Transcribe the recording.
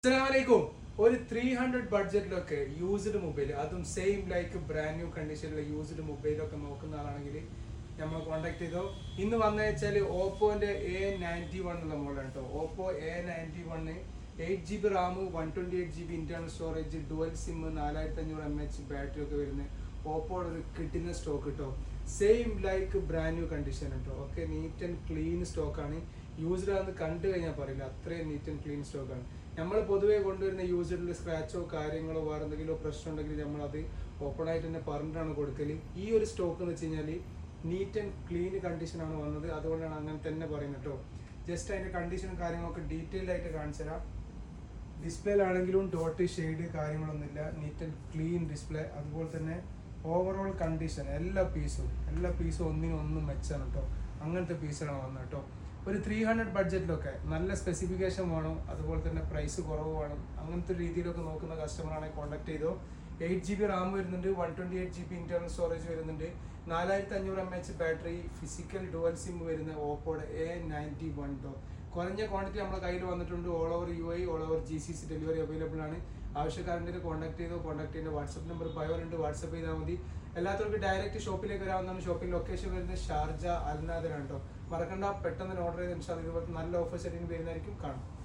അസ്സലാമലൈക്കും ഒരു three hundred ബഡ്ജറ്റിലൊക്കെ യൂസ്ഡ് മൊബൈൽ അതും സെയിം ലൈക്ക് ബ്രാൻഡ് ന്യൂ കണ്ടീഷനിലെ യൂസ്ഡ് മൊബൈലൊക്കെ നോക്കുന്ന ആളാണെങ്കിൽ നമ്മൾ കോൺടാക്ട് ചെയ്തോ ഇന്ന് വന്നു വെച്ചാൽ ഓപ്പോന്റെ എ നയൻറ്റി വൺ എന്നുള്ള മോഡലാണ് കേട്ടോ Oppo A ninety one eight G B RAM one twenty eight G B internal storage dual SIM നാലായിരത്തി അഞ്ഞൂറ് എം എച്ച് ബാറ്ററി ഒക്കെ വരുന്ന ഓപ്പോയുടെ ഒരു കിട്ടുന്ന സ്റ്റോക്ക് കേട്ടോ same like brand new condition കേട്ടോ ഒക്കെ നീറ്റ് ആൻഡ് ക്ലീൻ സ്റ്റോക്കാണ് യൂസ്ഡ് ആണെന്ന് കണ്ടു കഴിഞ്ഞാൽ പറയില്ല അത്രയും നീറ്റ് ആൻഡ് ക്ലീൻ സ്റ്റോക്കാണ് നമ്മൾ പൊതുവേ കൊണ്ടുവരുന്ന യൂസ്ഡിൽ സ്ക്രാച്ചോ കാര്യങ്ങളോ വേറെ എന്തെങ്കിലും പ്രശ്നം ഉണ്ടെങ്കിൽ നമ്മൾ അത് ഓപ്പൺ ആയിട്ട് തന്നെ പറഞ്ഞിട്ടാണ് കൊടുക്കല് ഈ ഒരു സ്റ്റോക്ക് എന്ന് വെച്ച് കഴിഞ്ഞാൽ നീറ്റ് ആൻഡ് ക്ലീൻ കണ്ടീഷനാണ് വന്നത് അതുകൊണ്ടാണ് അങ്ങനെ തന്നെ പറയുന്നത് കേട്ടോ ജസ്റ്റ് അതിന്റെ കണ്ടീഷനും കാര്യങ്ങളൊക്കെ ഡീറ്റെയിൽ ആയിട്ട് കാണിച്ചു തരാം ഡിസ്പ്ലേയിലാണെങ്കിലും ഡോട്ട് ഷെയ്ഡ് കാര്യങ്ങളൊന്നുമില്ല നീറ്റ് ആൻഡ് ക്ലീൻ ഡിസ്പ്ലേ അതുപോലെ തന്നെ ഓവറോൾ കണ്ടീഷൻ എല്ലാ പീസും എല്ലാ പീസും ഒന്നിനും ഒന്നും മെച്ചാണ് കേട്ടോ അങ്ങനത്തെ പീസുകളാണ് വന്നത് കേട്ടോ ഒരു ത്രീ ഹൺഡ്രഡ് ബഡ്ജറ്റിലൊക്കെ നല്ല സ്പെസിഫിക്കേഷൻ വേണം അതുപോലെ തന്നെ പ്രൈസ് കുറവ് വേണം അങ്ങനത്തെ രീതിയിലൊക്കെ നോക്കുന്ന കസ്റ്റമറാണെങ്കിൽ കോൺടാക്ട് ചെയ്തോ എയ്റ്റ് ജി ബി റാം വരുന്നുണ്ട് one twenty eight G B internal storage വരുന്നുണ്ട് നാലായിരത്തി അഞ്ഞൂറ് M H battery physical dual SIM വരുന്ന ഓപ്പോയുടെ എ നയൻറ്റി വൺ ഡോ കുറഞ്ഞ ക്വാണ്ടിറ്റി നമ്മുടെ കയ്യിൽ വന്നിട്ടുണ്ട് all over U I all over G C C delivery available ആണ് ആവശ്യക്കാരൻ്റെ കോൺടാക്ട് ചെയ്തോ കോൺടാക്ട് ചെയ്യുന്ന വാട്സപ്പ് നമ്പർ ബയോലുണ്ട് വാട്സപ്പ് ചെയ്താൽ മതി എല്ലാത്തവർക്കും ഡയറക്റ്റ് ഷോപ്പിലേക്ക് വരാവുന്നതാണ് ഷോപ്പിംഗ് ലൊക്കേഷൻ വരുന്നത് ഷാർജ അൽനാദനാണ് കേട്ടോ മറക്കണ്ട പെട്ടെന്ന് ഓർഡർ ചെയ്ത് ഇൻഷാല് ഇതുപോലത്തെ നല്ല ഓഫേഴ്സ് ആയിരിക്കും വരുന്നതായിരിക്കും കാണാം